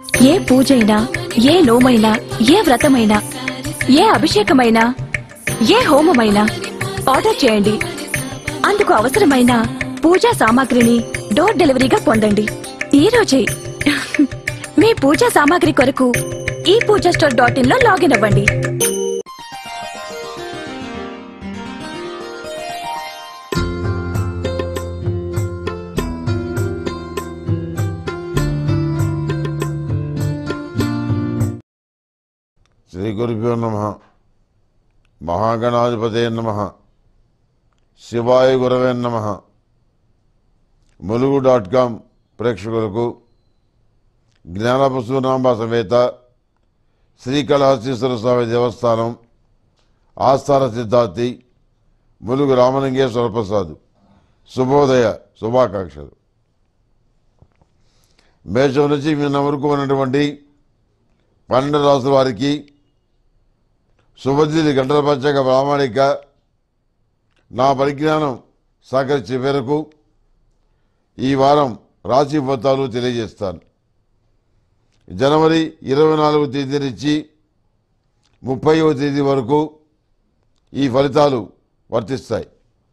ఏ పూజైనా ఏ నోమైనా ఏ వ్రతమైనా ఏ అభిషేకమైనా ఏ హోమమైనా ఆర్డర్ చేయండి అందుకు అవసరమైన పూజా సామాగ్రిని డోర్ డెలివరీగా పొందండి ఈ రోజే మీ పూజా సామాగ్రి కొరకు ఈ పూజా స్టోర్ డాట్ ఇన్ లో లాగిన్ అవ్వండి శ్రీ గురుభ్యో నమ మహాగణాధిపతే నమ శివాయ గురవే నమ ములుగు డాట్ కామ్ ప్రేక్షకులకు జ్ఞానపశునాంబ సమేత శ్రీకళహస్తీశ్వర స్వామి దేవస్థానం ఆస్థాన సిద్ధార్థి ములుగు రామలింగేశ్వర ప్రసాద్ శుభోదయ శుభాకాంక్షలు మేషం నుంచి నిన్న వరకు ఉన్నటువంటి పన్నెండు రాసుల వారికి శుభదిలి గంటల పంచక ప్రామాణిక నా పరిజ్ఞానం సహకరించే మేరకు ఈ వారం రాశి ఫలితాలు తెలియజేస్తాను జనవరి ఇరవై నాలుగు తేదీ నుంచి ముప్పైవ తేదీ వరకు ఈ ఫలితాలు వర్తిస్తాయి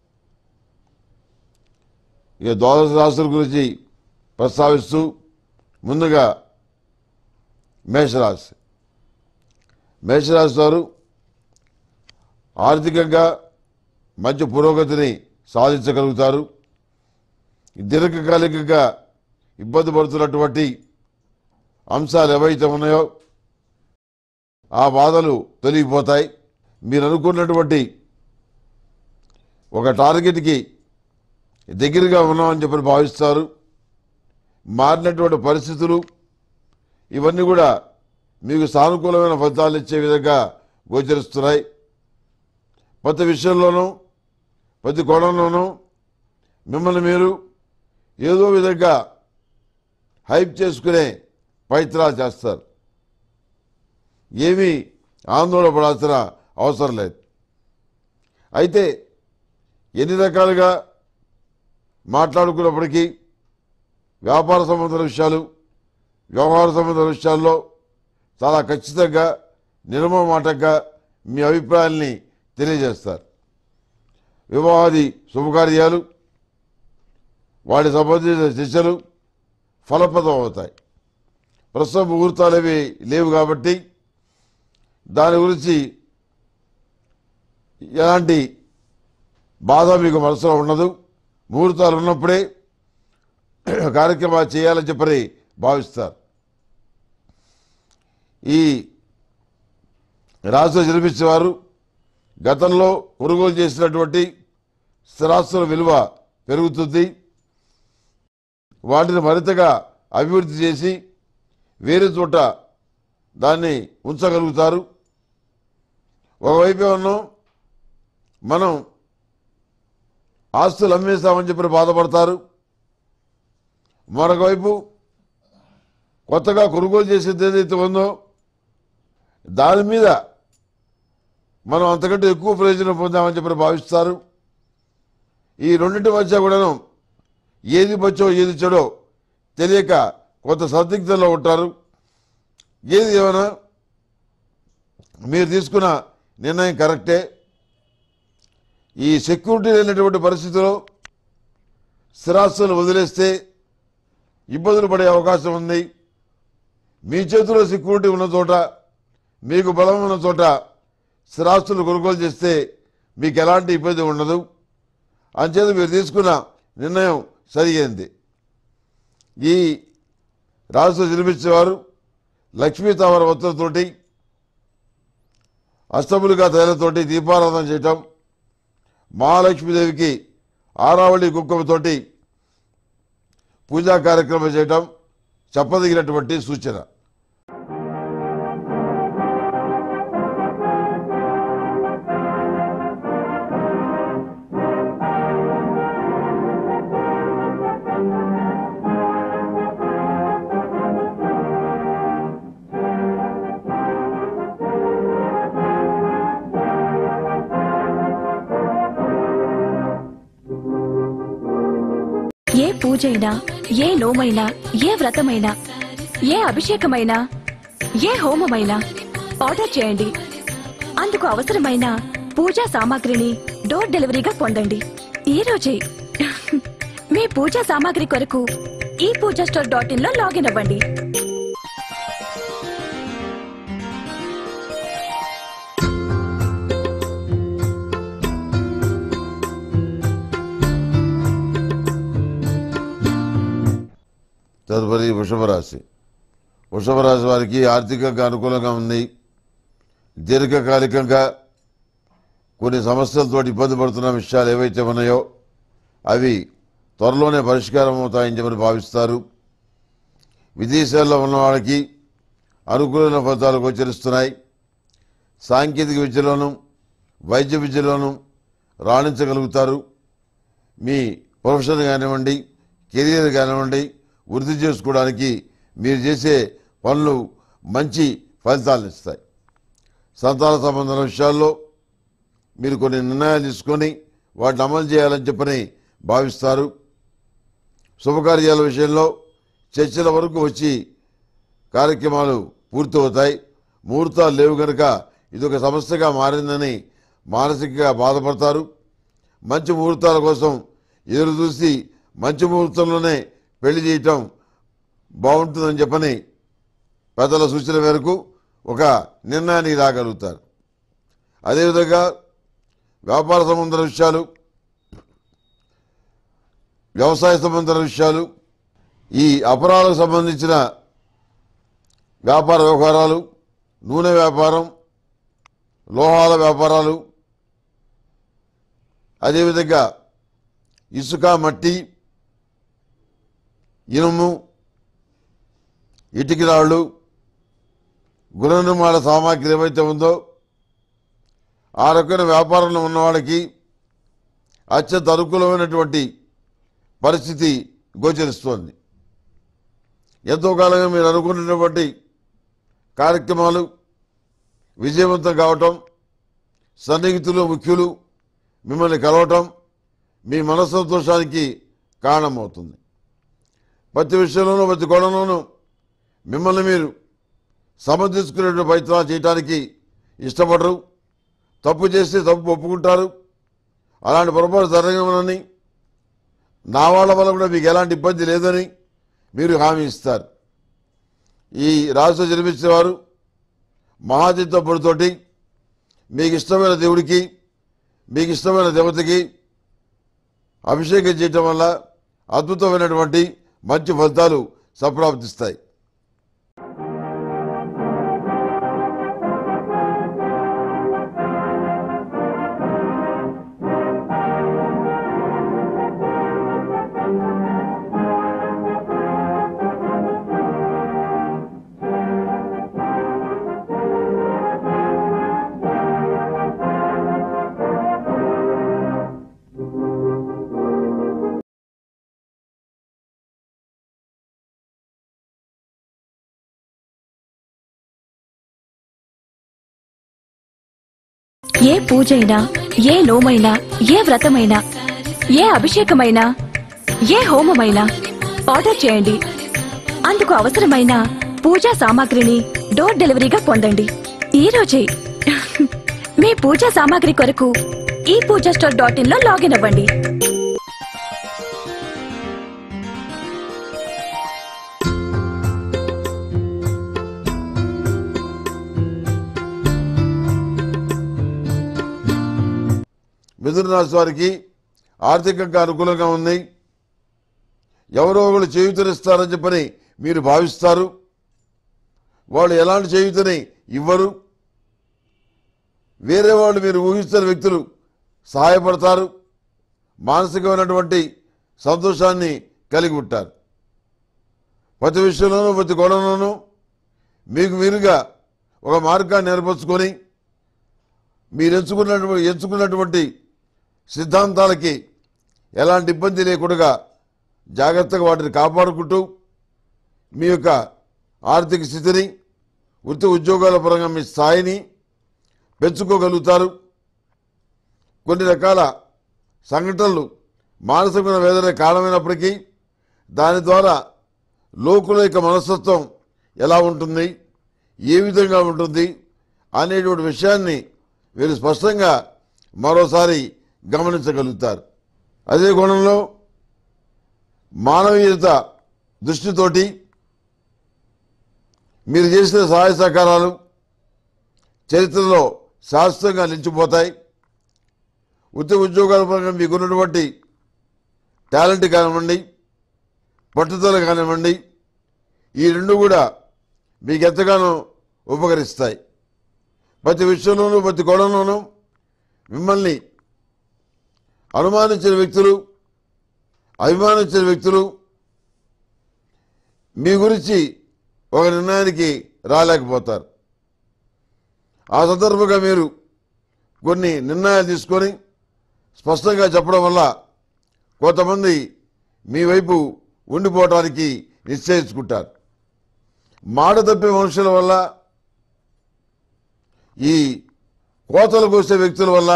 ఇక ద్వాదశ రాశుల గురించి ప్రస్తావిస్తూ ముందుగా మేషరాశి మేషరాశి వారు ఆర్థికంగా మంచి పురోగతిని సాధించగలుగుతారు దీర్ఘకాలికంగా ఇబ్బంది పడుతున్నటువంటి అంశాలు ఏవైతే ఉన్నాయో ఆ బాధలు తొలగిపోతాయి మీరు అనుకున్నటువంటి ఒక టార్గెట్కి దగ్గరగా ఉన్నామని చెప్పి భావిస్తారు మారినటువంటి పరిస్థితులు ఇవన్నీ కూడా మీకు సానుకూలమైన ఫలితాలు ఇచ్చే విధంగా గోచరిస్తున్నాయి ప్రతి విషయంలోనూ ప్రతి కోణంలోనూ మిమ్మల్ని మీరు ఏదో విధంగా హైప్ చేసుకునే ప్రయత్నాలు చేస్తారు ఏమీ ఆందోళన పడాల్సిన అవసరం లేదు అయితే ఎన్ని రకాలుగా మాట్లాడుకున్నప్పటికీ వ్యాపార సంబంధ విషయాలు వ్యవహార సంబంధ విషయాల్లో చాలా ఖచ్చితంగా నిర్మమాటంగా మీ అభిప్రాయాల్ని తెలియజేస్తారు వివాహాది శుభకార్యాలు వాటి సంబంధించిన చర్చలు ఫలప్రదం అవుతాయి ప్రస్తుతం ముహూర్తాలు అవి లేవు కాబట్టి దాని గురించి ఎలాంటి బాధ మీకు మనసులో ఉండదు ముహూర్తాలు ఉన్నప్పుడే కార్యక్రమాలు చేయాలని చెప్పని భావిస్తారు ఈ రాష్ట్ర జన్మించేవారు గతంలో కొనుగోలు చేసినటువంటి స్థిరాస్తుల విలువ పెరుగుతుంది వాటిని మరింతగా అభివృద్ధి చేసి వేరే చోట దాన్ని ఉంచగలుగుతారు ఒకవైపు ఏమన్నా మనం ఆస్తులు అమ్మేస్తామని చెప్పి బాధపడతారు మరొక వైపు కొత్తగా కొనుగోలు చేసేది ఏదైతే ఉందో దాని మీద మనం అంతకంటే ఎక్కువ ప్రయోజనం పొందామని చెప్పి భావిస్తారు ఈ రెండింటి మధ్య కూడాను ఏది బచ్చో ఏది చెడో తెలియక కొంత సందిగ్ధంలో ఉంటారు ఏది ఏమైనా మీరు తీసుకున్న నిర్ణయం కరెక్టే ఈ సెక్యూరిటీ లేనటువంటి పరిస్థితిలో స్థిరాస్తులు వదిలేస్తే ఇబ్బందులు పడే అవకాశం ఉంది మీ చేతిలో సెక్యూరిటీ ఉన్న చోట మీకు బలం ఉన్న చోట స్థిరాస్తులు కొనుగోలు చేస్తే మీకు ఎలాంటి ఇబ్బంది ఉండదు అంచేత మీరు తీసుకున్న నిర్ణయం సరియైంది ఈ రాష్ట్రం జన్మించేవారు లక్ష్మీ తామర వత్తులతోటి అష్టములుగా తైలతోటి దీపారాధన చేయటం మహాలక్ష్మీదేవికి ఆరావళి కుంకుమతోటి పూజా కార్యక్రమం చేయటం చెప్పదగినటువంటి సూచన ఏ పూజైనా ఏ నోమైనా ఏ వ్రతమైనా ఏ అభిషేకమైనా ఏ హోమమైనా ఆర్డర్ చేయండి అందుకు అవసరమైన పూజా సామాగ్రిని డోర్ డెలివరీగా పొందండి ఈ రోజే మీ పూజా సామాగ్రి కొరకు ఈ పూజా స్టోర్ డాట్ ఇన్ లో లాగిన్ అవ్వండి తదుపరి వృషభ రాశి వృషభ రాశి వారికి ఆర్థికంగా అనుకూలంగా ఉంది దీర్ఘకాలికంగా కొన్ని సమస్యలతో ఇబ్బంది పడుతున్న విషయాలు ఏవైతే ఉన్నాయో అవి త్వరలోనే పరిష్కారం అవుతాయని చెప్పని భావిస్తారు విదేశాల్లో ఉన్న వాళ్ళకి అనుకూలమైన ఫలితాలు గోచరిస్తున్నాయి సాంకేతిక విద్యలోనూ వైద్య విద్యలోనూ రాణించగలుగుతారు మీ ప్రొఫెషన్ కానివ్వండి కెరీర్ కానివ్వండి వృద్ధి చేసుకోవడానికి మీరు చేసే పనులు మంచి ఫలితాలను ఇస్తాయి సంతాన సంబంధం విషయాల్లో మీరు కొన్ని నిర్ణయాలు తీసుకొని వాటిని అమలు చేయాలని చెప్పని భావిస్తారు శుభకార్యాల విషయంలో చర్చల వరకు వచ్చి కార్యక్రమాలు పూర్తవుతాయి ముహూర్తాలు లేవు కనుక ఇది ఒక సమస్యగా మారిందని మానసికంగా బాధపడతారు మంచి ముహూర్తాల కోసం ఎదురు చూసి మంచి ముహూర్తంలోనే పెళ్లి చేయటం బాగుంటుందని చెప్పని పెద్దల సూచన మేరకు ఒక నిర్ణయానికి రాగలుగుతారు అదేవిధంగా వ్యాపార సంబంధ విషయాలు వ్యవసాయ సంబంధ విషయాలు ఈ అపరాలకు సంబంధించిన వ్యాపార వ్యవహారాలు నూనె వ్యాపారం లోహాల వ్యాపారాలు అదేవిధంగా ఇసుక మట్టి ఇనుము ఇటుకి రాళ్ళు గృహ నిర్మాణ సామాగ్రి ఏవైతే ఉందో ఆ రకమైన వ్యాపారంలో ఉన్న వాళ్ళకి అత్యంత అనుకూలమైనటువంటి పరిస్థితి గోచరిస్తోంది ఎంతో కాలంగా మీరు అనుకున్నటువంటి కార్యక్రమాలు విజయవంతం కావటం సన్నిహితులు ముఖ్యులు మిమ్మల్ని కలవటం మీ మనస్సంతోషానికి కారణమవుతుంది ప్రతి విషయంలోనూ ప్రతి గొడవలోనూ మిమ్మల్ని మీరు సమర్థించుకునే ప్రయత్నాలు చేయడానికి ఇష్టపడరు తప్పు చేస్తే తప్పు ఒప్పుకుంటారు అలాంటి పొరపాటు జరగమని నా వాళ్ళ వల్ల కూడా మీకు ఎలాంటి ఇబ్బంది లేదని మీరు హామీ ఇస్తారు ఈ రాష్ట్ర జన్మించిన వారు మహాచిత్తపుడితోటి మీకు ఇష్టమైన దేవుడికి మీకు ఇష్టమైన దేవతకి అభిషేకం చేయటం వల్ల అద్భుతమైనటువంటి మంచి ఫలితాలు సంప్రాప్తిస్తాయి ఏ పూజైనా ఏ నోమైనా ఏ వ్రతమైనా ఏ అభిషేకమైనా ఏ హోమమైనా ఆర్డర్ చేయండి అందుకు అవసరమైన పూజా సామాగ్రిని డోర్ డెలివరీగా పొందండి ఈ రోజే మీ పూజా సామాగ్రి కొరకు ఈ పూజా స్టోర్ డాట్ ఇన్ లో లాగిన్ అవ్వండి మిథున రాశి వారికి ఆర్థికంగా అనుకూలంగా ఉంది ఎవరో ఒకరు చేయుతనిస్తారని చెప్పని మీరు భావిస్తారు వాళ్ళు ఎలాంటి చేయుతని ఇవ్వరు వేరే వాళ్ళు మీరు ఊహిస్తున్న వ్యక్తులు సహాయపడతారు మానసికమైనటువంటి సంతోషాన్ని కలిగి ఉంటారు ప్రతి విషయంలోనూ ప్రతి గొడవలోనూ మీకు మీరుగా ఒక మార్గాన్ని ఏర్పరచుకొని మీరు ఎంచుకున్నటువంటి ఎంచుకున్నటువంటి సిద్ధాంతాలకి ఎలాంటి ఇబ్బంది లేకుండా జాగ్రత్తగా వాటిని కాపాడుకుంటూ మీ యొక్క ఆర్థిక స్థితిని వృత్తి ఉద్యోగాల పరంగా మీ స్థాయిని పెంచుకోగలుగుతారు కొన్ని రకాల సంఘటనలు మానసికమైన వేదన కారణమైనప్పటికీ దాని ద్వారా లోకుల యొక్క మనస్తత్వం ఎలా ఉంటుంది ఏ విధంగా ఉంటుంది అనేటువంటి విషయాన్ని వీరు స్పష్టంగా మరోసారి గమనించగలుగుతారు అదే కోణంలో మానవీయత దృష్టితోటి మీరు చేసిన సహాయ సహకారాలు చరిత్రలో శాశ్వతంగా నిలిచిపోతాయి ఉద్యోగ ఉద్యోగాల పరంగా మీకున్నటువంటి టాలెంట్ కానివ్వండి పట్టుదల కానివ్వండి ఈ రెండు కూడా మీకు ఎంతగానో ఉపకరిస్తాయి ప్రతి విషయంలోనూ ప్రతి కోణంలోనూ మిమ్మల్ని అనుమానించిన వ్యక్తులు అభిమానించిన వ్యక్తులు మీ గురించి ఒక నిర్ణయానికి రాలేకపోతారు ఆ సందర్భంగా మీరు కొన్ని నిర్ణయాలు తీసుకొని స్పష్టంగా చెప్పడం వల్ల కొంతమంది మీ వైపు ఉండిపోవటానికి నిశ్చయించుకుంటారు మాట తప్పే మనుషుల వల్ల ఈ కోతలు కోసే వ్యక్తుల వల్ల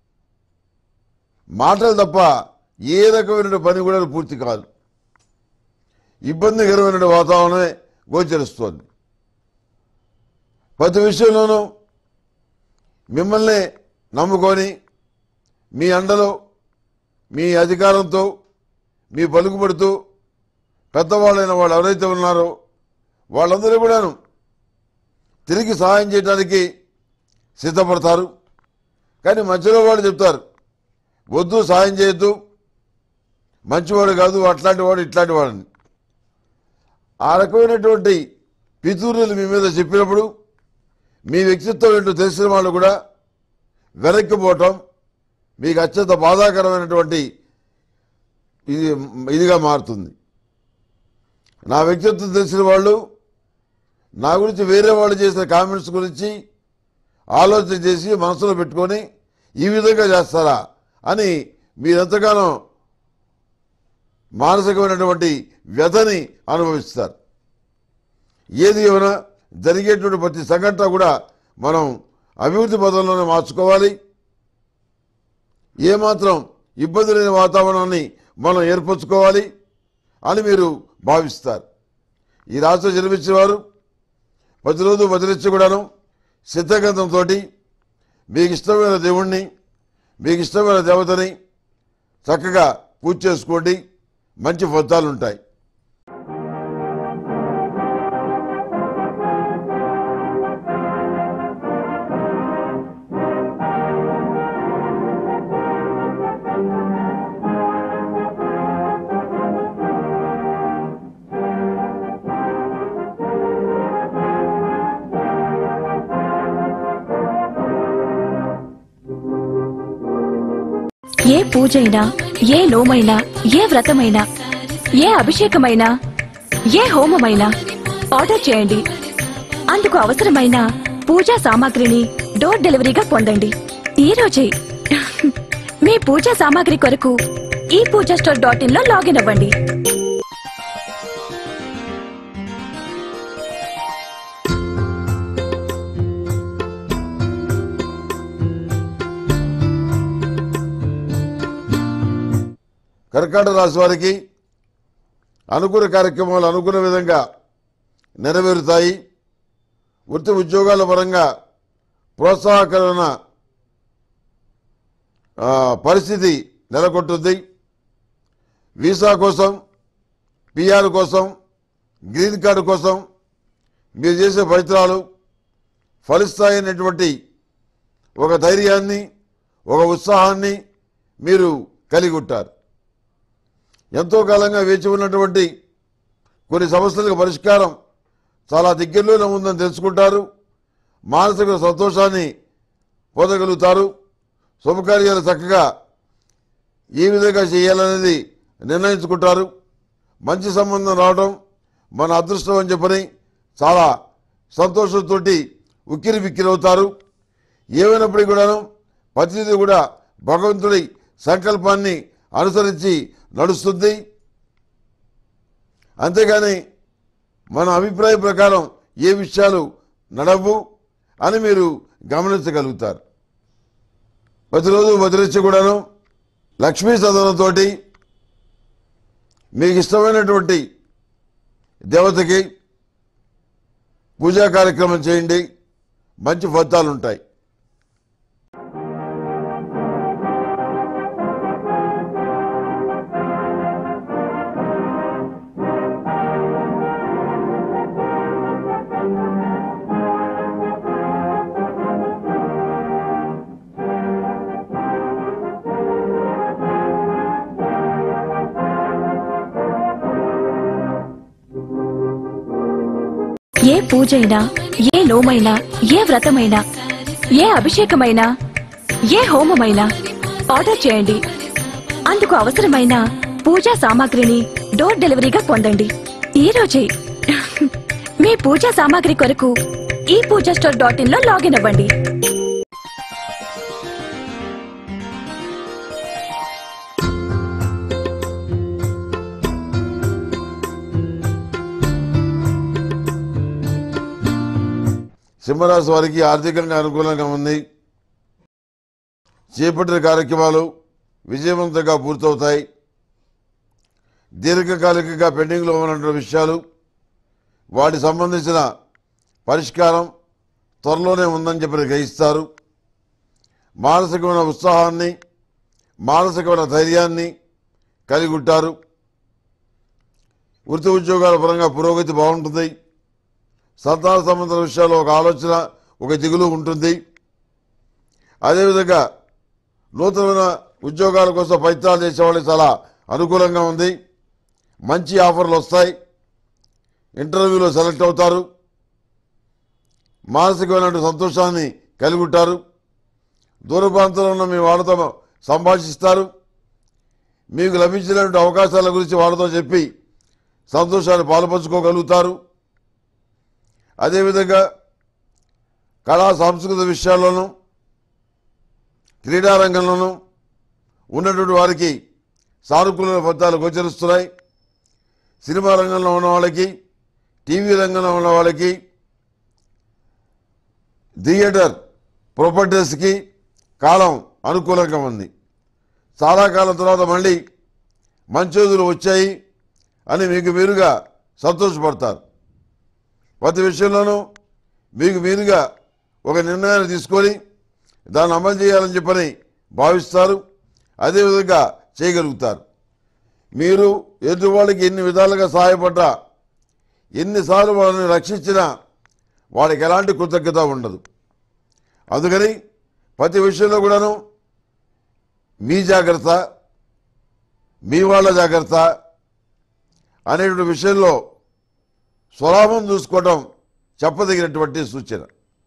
మాటలు తప్ప ఏ రకమైన పని కూడా పూర్తి కాదు ఇబ్బందికరమైన వాతావరణమే గోచరిస్తోంది ప్రతి విషయంలోనూ మిమ్మల్ని నమ్ముకొని మీ అండలో మీ అధికారంతో మీ పలుకుబడుతూ పెద్దవాళ్ళైన వాళ్ళు ఎవరైతే ఉన్నారో వాళ్ళందరూ కూడాను తిరిగి సహాయం చేయడానికి సిద్ధపడతారు కానీ మధ్యలో వాళ్ళు చెప్తారు వద్దు సహాయం చేయొద్దు మంచివాడు కాదు అట్లాంటి వాడు ఇట్లాంటి వాడని ఆ రకమైనటువంటి పితూరులు మీ మీద చెప్పినప్పుడు మీ వ్యక్తిత్వం ఏంటో తెలిసిన వాళ్ళు కూడా వెనక్కిపోవటం మీకు అత్యంత బాధాకరమైనటువంటి ఇది ఇదిగా మారుతుంది నా వ్యక్తిత్వం తెలిసిన వాళ్ళు నా గురించి వేరే వాళ్ళు చేసిన కామెంట్స్ గురించి ఆలోచన చేసి మనసులో పెట్టుకొని ఈ విధంగా చేస్తారా అని మీరెంతగానో మానసికమైనటువంటి వ్యధని అనుభవిస్తారు ఏది ఏమైనా జరిగేటువంటి ప్రతి సంఘటన కూడా మనం అభివృద్ధి పదంలోనే మార్చుకోవాలి ఏమాత్రం ఇబ్బంది లేని వాతావరణాన్ని మనం ఏర్పరచుకోవాలి అని మీరు భావిస్తారు ఈ రాష్ట్రం జన్మించిన వారు ప్రతిరోజు వదిలించి కూడాను సిద్ధగంధంతో మీకు ఇష్టమైన దేవుణ్ణి మీకు ఇష్టమైన దేవతని చక్కగా పూజ చేసుకోండి మంచి ఫలితాలు ఉంటాయి ఏ పూజైనా ఏ నోమైనా ఏ వ్రతమైనా ఏ అభిషేకమైనా ఏ హోమమైనా ఆర్డర్ చేయండి అందుకు అవసరమైన పూజా సామాగ్రిని డోర్ డెలివరీగా పొందండి ఈ రోజే మీ పూజా సామాగ్రి కొరకు ఈ పూజా స్టోర్ డాట్ ఇన్ లో లాగిన్ అవ్వండి కర్కాటక రాశి వారికి అనుకున్న కార్యక్రమాలు అనుకున్న విధంగా నెరవేరుతాయి వృత్తి ఉద్యోగాల పరంగా ప్రోత్సాహకరమైన ఆ, పరిస్థితి నెలకొంటుంది వీసా కోసం పిఆర్ కోసం గ్రీన్ కార్డు కోసం మీరు చేసే ప్రయత్నాలు ఫలిస్తాయనేటువంటి ఒక ధైర్యాన్ని ఒక ఉత్సాహాన్ని మీరు కలిగి ఉంటారు ఎంతో కాలంగా వేచి ఉన్నటువంటి కొన్ని సమస్యలకు పరిష్కారం చాలా దగ్గరలోనే ఉందని తెలుసుకుంటారు మానసిక సంతోషాన్ని పొందగలుగుతారు శుభకార్యాలు చక్కగా ఏ విధంగా చేయాలనేది నిర్ణయించుకుంటారు మంచి సంబంధం రావడం మన అదృష్టం అని చెప్పని చాలా సంతోషంతో ఉక్కిరి బిక్కిరి అవుతారు ఏమైనప్పటికీ కూడాను ప్రతిదీ కూడా భగవంతుడి సంకల్పాన్ని అనుసరించి నడుస్తుంది అంతేగాని మన అభిప్రాయం ప్రకారం ఏ విషయాలు నడవు అని మీరు గమనించగలుగుతారు ప్రతిరోజు వదిలించి కూడాను లక్ష్మీ సదనంతోటి మీకు ఇష్టమైనటువంటి దేవతకి పూజా కార్యక్రమం చేయండి మంచి ఫలితాలు ఉంటాయి ఏ పూజైనా ఏ నోమైనా ఏ వ్రతమైనా ఏ అభిషేకమైనా ఏ హోమమైనా ఆర్డర్ చేయండి అందుకు అవసరమైన పూజా సామాగ్రిని డోర్ డెలివరీగా పొందండి ఈ రోజే మీ పూజా సామాగ్రి కొరకు ఈ పూజా స్టోర్ డాట్ ఇన్ లో లాగిన్ అవ్వండి సింహరాశి వారికి ఆర్థికంగా అనుకూలంగా ఉంది చేపట్టిన కార్యక్రమాలు విజయవంతంగా పూర్తవుతాయి దీర్ఘకాలికంగా పెండింగ్లో ఉన్నటువంటి విషయాలు వాటికి సంబంధించిన పరిష్కారం త్వరలోనే ఉందని చెప్పి గ్రహిస్తారు మానసికమైన ఉత్సాహాన్ని మానసికమైన ధైర్యాన్ని కలిగి ఉంటారు వృత్తి ఉద్యోగాల పరంగా పురోగతి బాగుంటుంది సంతాన సంబంధ విషయాల్లో ఒక ఆలోచన ఒక దిగులు ఉంటుంది అదేవిధంగా నూతనమైన ఉద్యోగాల కోసం ప్రయత్నాలు చేసే వాళ్ళకి చాలా అనుకూలంగా ఉంది మంచి ఆఫర్లు వస్తాయి ఇంటర్వ్యూలో సెలెక్ట్ అవుతారు మానసికమైన సంతోషాన్ని కలిగి ఉంటారు దూర ప్రాంతంలో ఉన్న మీ వాళ్ళతో సంభాషిస్తారు మీకు లభించినటువంటి అవకాశాల గురించి వాళ్ళతో చెప్పి సంతోషాన్ని పాలుపంచుకోగలుగుతారు అదేవిధంగా కళా సాంస్కృతిక విషయాల్లోనూ క్రీడారంగంలోనూ ఉన్నటువంటి వారికి సానుకూల ఫలితాలు గోచరిస్తున్నాయి సినిమా రంగంలో ఉన్న వాళ్ళకి టీవీ రంగంలో ఉన్న వాళ్ళకి థియేటర్ ప్రాపర్టీస్కి కాలం అనుకూలంగా ఉంది చాలా కాలం తర్వాత మళ్ళీ మంచి రోజులు వచ్చాయి అని మీకు మీరుగా సంతోషపడతారు ప్రతి విషయంలోనూ మీకు మీరుగా ఒక నిర్ణయాన్ని తీసుకొని దాన్ని అమలు చేయాలని చెప్పని భావిస్తారు అదేవిధంగా చేయగలుగుతారు మీరు ఎదుటి వాళ్ళకి ఎన్ని విధాలుగా సహాయపడ్డా ఎన్నిసార్లు వాళ్ళని రక్షించినా వాడికి ఎలాంటి కృతజ్ఞత ఉండదు అందుకని ప్రతి విషయంలో కూడాను మీ జాగ్రత్త మీ వాళ్ళ జాగ్రత్త అనేటువంటి విషయంలో స్వలాభం చూసుకోవడం చెప్పదగినటువంటి సూచన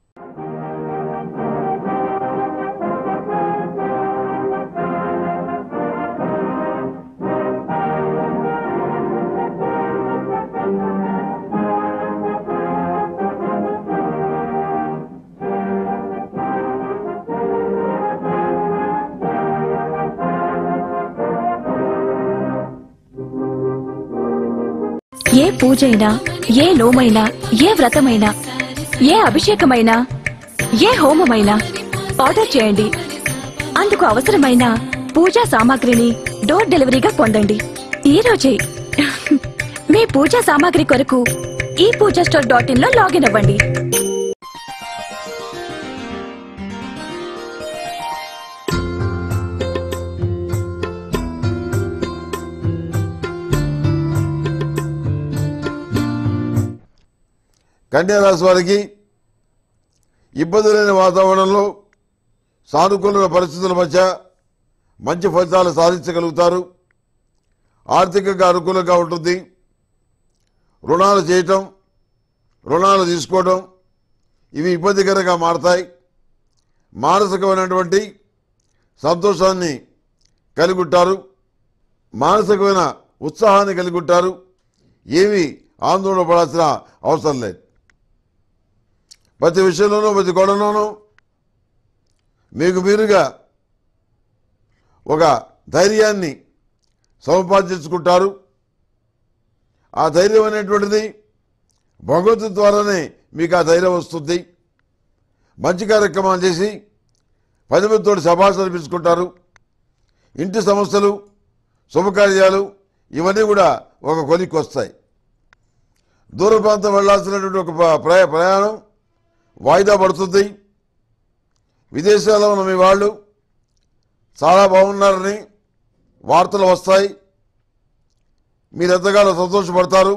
ఏ పూజైనా ఏ నోమైనా ఏ వ్రతమైనా ఏ అభిషేకమైనా ఏ హోమమైనా ఆర్డర్ చేయండి అందుకు అవసరమైన పూజా సామాగ్రిని డోర్ డెలివరీగా పొందండి ఈ రోజే మీ పూజా సామాగ్రి కొరకు ఈ పూజా స్టోర్ డాట్ ఇన్ లో లాగిన్ అవ్వండి కన్యా రాశి వారికి ఇబ్బంది లేని వాతావరణంలో సానుకూలమైన పరిస్థితుల మధ్య మంచి ఫలితాలు సాధించగలుగుతారు ఆర్థికంగా అనుకూలంగా ఉంటుంది రుణాలు చేయటం రుణాలు తీసుకోవడం ఇవి ఇబ్బందికరంగా మారతాయి మానసికమైనటువంటి సంతోషాన్ని కలిగి ఉంటారు మానసికమైన ఉత్సాహాన్ని కలిగి ఉంటారు ఏమీ ఆందోళన పడాల్సిన అవసరం లేదు ప్రతి విషయంలోనూ ప్రతి గొడవలోనూ మీకు మీరుగా ఒక ధైర్యాన్ని సముపార్జించుకుంటారు ఆ ధైర్యం అనేటువంటిది భగవంతుడి ద్వారానే మీకు ఆ ధైర్యం వస్తుంది మంచి కార్యక్రమాలు చేసి పది మందితో శభాష అనిపించుకుంటారు ఇంటి సమస్యలు శుభకార్యాలు ఇవన్నీ కూడా ఒక కొలిక్కి వస్తాయి దూర ప్రాంతం వెళ్లాల్సినటువంటి ఒక ప్ర- ప్రయా ప్రయాణం వాయిదా పడుతుంది విదేశాల్లో ఉన్న మీ వాళ్ళు చాలా బాగున్నారని వార్తలు వస్తాయి మీరు ఎంతగానో సంతోషపడతారు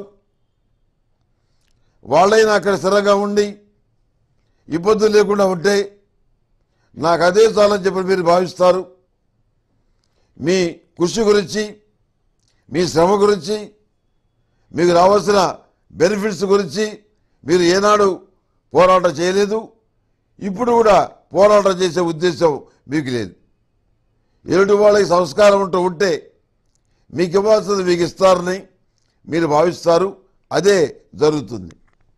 వాళ్ళైనా అక్కడ స్థిరంగా ఉండి ఇబ్బందులు లేకుండా ఉంటే నాకు అదే చాలని చెప్పి మీరు భావిస్తారు మీ కృషి గురించి మీ శ్రమ గురించి మీకు రావాల్సిన బెనిఫిట్స్ గురించి మీరు ఏనాడు పోరాటం చేయలేదు ఇప్పుడు కూడా పోరాటం చేసే ఉద్దేశం మీకు లేదు ఎదుటి వాళ్ళకి సంస్కారం ఉంటూ ఉంటే మీకు ఇవ్వాల్సింది మీకు ఇస్తారని మీరు భావిస్తారు అదే జరుగుతుంది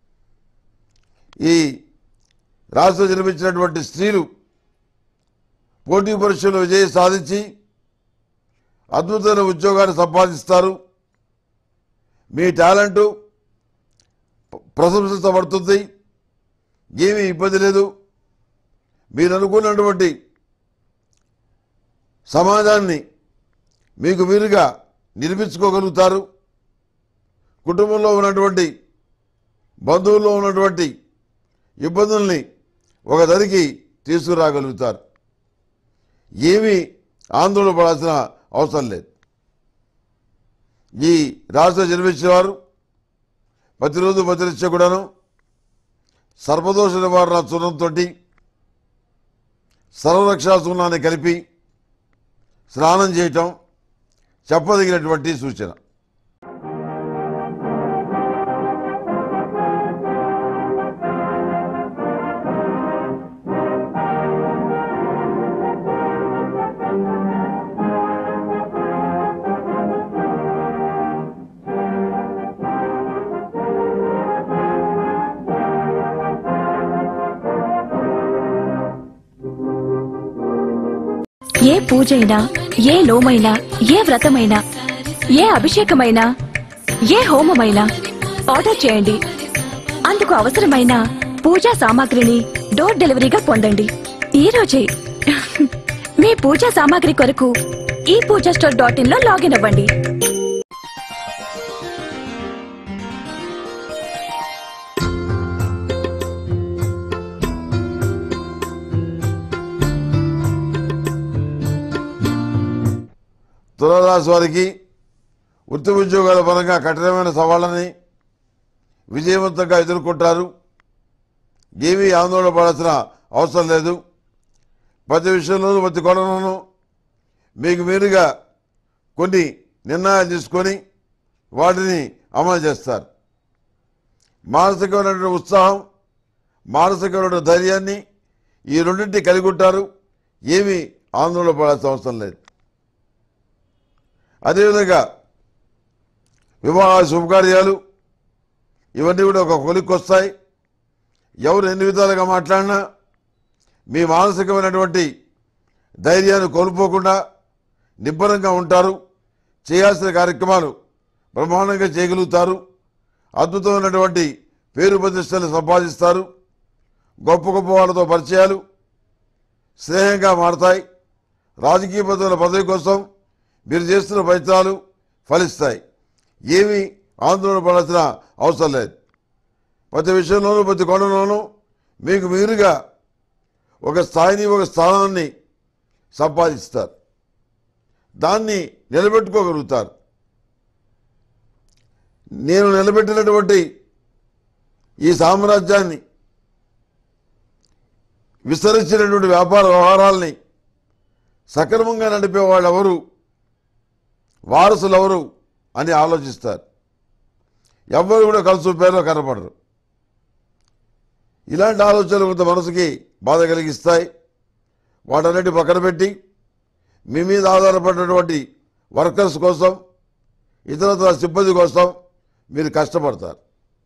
ఈ రాష్ట్రం జన్మించినటువంటి స్త్రీలు పోటీ పరీక్షల్లో విజయం సాధించి అద్భుతమైన ఉద్యోగాన్ని సంపాదిస్తారు మీ టాలెంటు ప్రశంసించబడుతుంది ఏమీ ఇబ్బంది లేదు మీరు అనుకున్నటువంటి సమాజాన్ని మీకు మీరుగా నిర్మించుకోగలుగుతారు కుటుంబంలో ఉన్నటువంటి బంధువుల్లో ఉన్నటువంటి ఇబ్బందుల్ని ఒక దరికి తీసుకురాగలుగుతారు ఏమీ ఆందోళన పడాల్సిన అవసరం లేదు ఈ రాష్ట్ర జన్మించిన వారు ప్రతిరోజు ప్రతినిత్య కూడాను సర్పదోష నివారణ చూడంతో సర్వరక్షా సున్నాన్ని కలిపి స్నానం చేయటం చెప్పదగినటువంటి సూచన ఏ పూజైనా ఏ నోమైనా ఏ వ్రతమైనా ఏ అభిషేకమైనా ఏ హోమమైనా ఆర్డర్ చేయండి అందుకు అవసరమైన పూజా సామాగ్రిని డోర్ డెలివరీగా పొందండి ఈ రోజే మీ పూజా సామాగ్రి కొరకు ఈ పూజా స్టోర్ డాట్ ఇన్ లో లాగిన్ అవ్వండి తులారాశి వారికి వృత్తి ఉద్యోగాల పరంగా కఠినమైన సవాళ్ళని విజయవంతంగా ఎదుర్కొంటారు ఏమీ ఆందోళన పడాల్సిన అవసరం లేదు ప్రతి విషయంలోనూ ప్రతి కోణంలోనూ మీకు మీరుగా కొన్ని నిర్ణయాలు తీసుకొని వాటిని అమలు చేస్తారు మానసికమైనటువంటి ఉత్సాహం మానసికమైన ధైర్యాన్ని ఈ రెండింటి కలిగి ఉంటారు ఏమీ ఆందోళన పడాల్సిన అవసరం లేదు అదేవిధంగా వివాహ శుభకార్యాలు ఇవన్నీ కూడా ఒక కొలిక్కి వస్తాయి ఎవరు ఎన్ని విధాలుగా మాట్లాడినా మీ మానసికమైనటువంటి ధైర్యాన్ని కోల్పోకుండా నిబ్బరంగా ఉంటారు చేయాల్సిన కార్యక్రమాలు బ్రహ్మాండంగా చేయగలుగుతారు అద్భుతమైనటువంటి పేరు ప్రతిష్టలు సంపాదిస్తారు గొప్ప గొప్ప వాళ్ళతో పరిచయాలు స్నేహంగా మారతాయి రాజకీయ పదవుల పదవి కోసం మీరు చేస్తున్న ప్రయత్నాలు ఫలిస్తాయి ఏమీ ఆందోళన పడాల్సిన అవసరం లేదు ప్రతి విషయంలోనూ ప్రతి కోణంలోనూ మీకు మీరుగా ఒక స్థాయిని ఒక స్థానాన్ని సంపాదిస్తారు దాన్ని నిలబెట్టుకోగలుగుతారు నేను నిలబెట్టినటువంటి ఈ సామ్రాజ్యాన్ని విస్తరించినటువంటి వ్యాపార వ్యవహారాల్ని సక్రమంగా నడిపే వాళ్ళు ఎవరు వారసులు ఎవరు అని ఆలోచిస్తారు ఎవ్వరు కూడా కలిసి పేరులో కనపడరు ఇలాంటి ఆలోచనలు కొంత మనసుకి బాధ కలిగిస్తాయి వాటన్నిటి పక్కన పెట్టి మీ మీద ఆధారపడినటువంటి వర్కర్స్ కోసం ఇతరత్ర సిబ్బంది కోసం మీరు కష్టపడతారు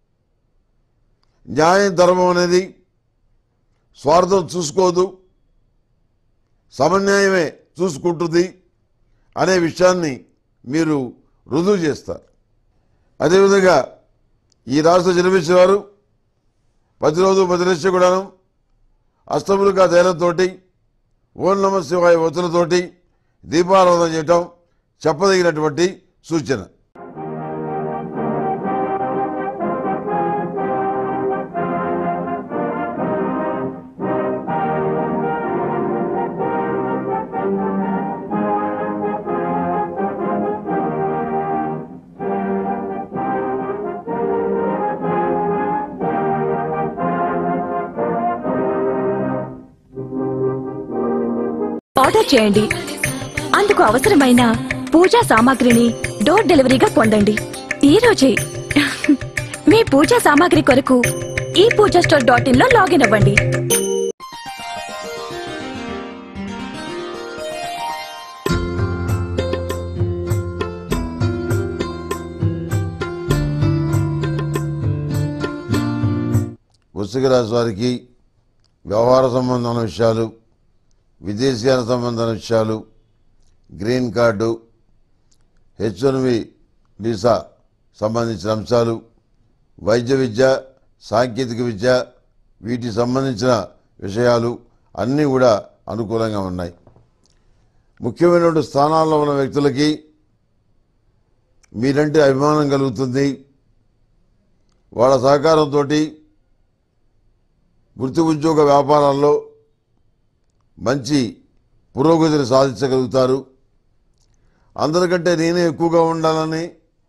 న్యాయం ధర్మం అనేది స్వార్థం చూసుకోదు సమన్యాయమే చూసుకుంటుంది అనే విషయాన్ని మీరు రుజువు చేస్తారు అదేవిధంగా ఈ రాష్ట్ర జన్మించిన వారు ప్రతిరోజు ప్రతినిత్య కూడాను అష్టములుగా తైలంతోటి ఓం నమ శివాయ ఒత్తులతోటి దీపారాధన చేయటం చెప్పదగినటువంటి సూచన ఆర్డర్ చేయండి అందుకు అవసరమైన పూజా సామాగ్రిని డోర్ డెలివరీగా పొందండి ఈ రోజే మీ పూజా సామాగ్రి కొరకు ఈ పూజా స్టోర్ డాట్ ఇన్ లో లాగిన్ అవ్వండి వృశ్చిక రాశి వారికి వ్యవహార సంబంధమైన విషయాలు విదేశీయాల సంబంధమైన విషయాలు green card H one B visa సంబంధించిన అంశాలు వైద్య విద్య సాంకేతిక విద్య వీటికి సంబంధించిన విషయాలు అన్నీ కూడా అనుకూలంగా ఉన్నాయి ముఖ్యమైనటువంటి స్థానాల్లో ఉన్న వ్యక్తులకి మీరంటే అభిమానం కలుగుతుంది వాళ్ళ సహకారంతో వృత్తి ఉద్యోగ వ్యాపారాల్లో మంచి పురోగతిని సాధించగలుగుతారు అందరికంటే నేనే ఎక్కువగా ఉండాలని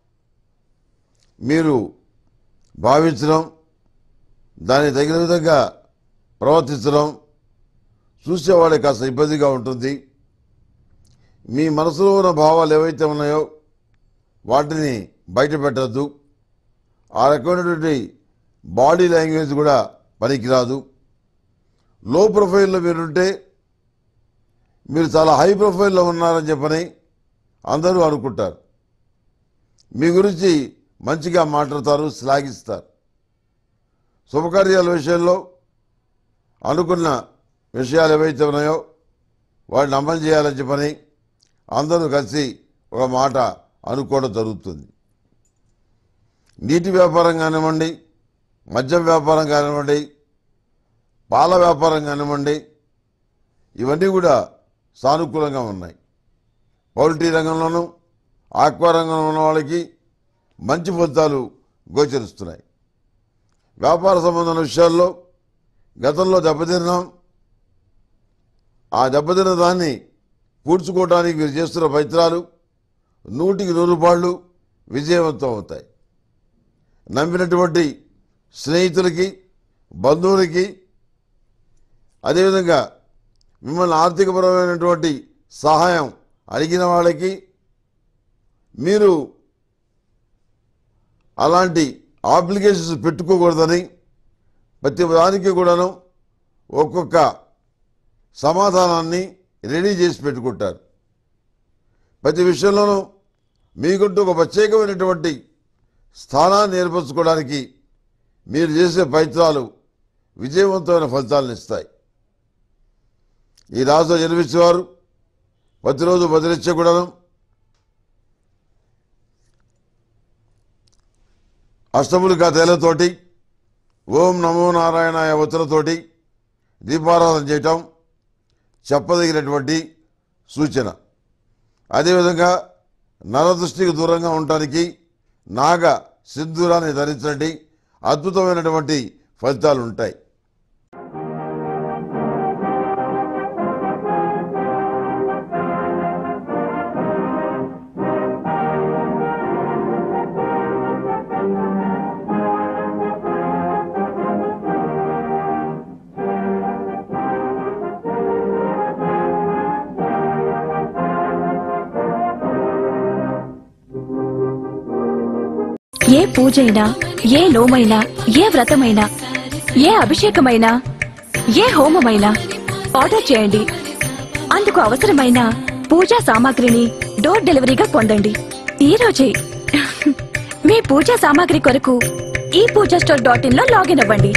మీరు భావించడం దానికి తగిన విధంగా ప్రవర్తించడం చూసేవాళ్ళకి కాస్త ఇబ్బందిగా ఉంటుంది మీ మనసులో ఉన్న భావాలు ఏవైతే ఉన్నాయో వాటిని బయట పెట్టద్దు ఆ రకమైనటువంటి బాడీ లాంగ్వేజ్ కూడా పనికిరాదు లో ప్రొఫైల్లో మీరుంటే మీరు చాలా హై ప్రొఫైల్లో ఉన్నారని చెప్పని అందరూ అనుకుంటారు మీ గురించి మంచిగా మాట్లాడతారు శ్లాఘిస్తారు శుభకార్యాల విషయంలో అనుకున్న విషయాలు ఏవైతే ఉన్నాయో వాటిని అమలు చేయాలని చెప్పని అందరూ కలిసి ఒక మాట అనుకోవడం జరుగుతుంది నీటి వ్యాపారం కానివ్వండి మద్యం వ్యాపారం కానివ్వండి పాల వ్యాపారం కానివ్వండి ఇవన్నీ కూడా సానుకూలంగా ఉన్నాయి పౌల్ట్రీ రంగంలోనూ ఆక్వా రంగంలో ఉన్న వాళ్ళకి మంచి ఫలితాలు గోచరిస్తున్నాయి వ్యాపార సంబంధమైన విషయాల్లో గతంలో దెబ్బతిన్నాం ఆ దెబ్బతిన్న దాన్ని పూడ్చుకోవడానికి మీరు చేస్తున్న ప్రయత్నాలు నూటికి నూరు రూపాయలు విజయవంతం అవుతాయి నమ్మినటువంటి స్నేహితులకి బంధువులకి అదేవిధంగా మిమ్మల్ని ఆర్థికపరమైనటువంటి సహాయం అడిగిన వాళ్ళకి మీరు అలాంటి ఆప్లికేషన్స్ పెట్టుకోకూడదని ప్రతి దానికి కూడాను ఒక్కొక్క సమాధానాన్ని రెడీ చేసి పెట్టుకుంటారు ప్రతి విషయంలోనూ మీకుంటూ ఒక ప్రత్యేకమైనటువంటి స్థానాన్ని ఏర్పరచుకోవడానికి మీరు చేసే ప్రయత్నాలు విజయవంతమైన ఫలితాలను ఇస్తాయి ఈ రాజు జన్మించేవారు ప్రతిరోజు బదిలిచ్చే కూడాను అష్టములికా తేలతోటి ఓం నమో నారాయణాయ ఒత్తులతోటి దీపారాధన చేయటం చెప్పదగినటువంటి సూచన అదేవిధంగా నరదృష్టికి దూరంగా ఉండటానికి నాగ సింధూరాన్ని ధరించండి అద్భుతమైనటువంటి ఫలితాలు ఉంటాయి ఏ పూజైనా ఏ నోమైనా ఏ వ్రతమైనా ఏ అభిషేకమైనా ఏ హోమమైనా ఆర్డర్ చేయండి అందుకు అవసరమైన పూజా సామాగ్రిని డోర్ డెలివరీగా పొందండి ఈ రోజే మీ పూజా సామాగ్రి కొరకు ఈ పూజా స్టోర్ డాట్ ఇన్ లో లాగిన్ అవ్వండి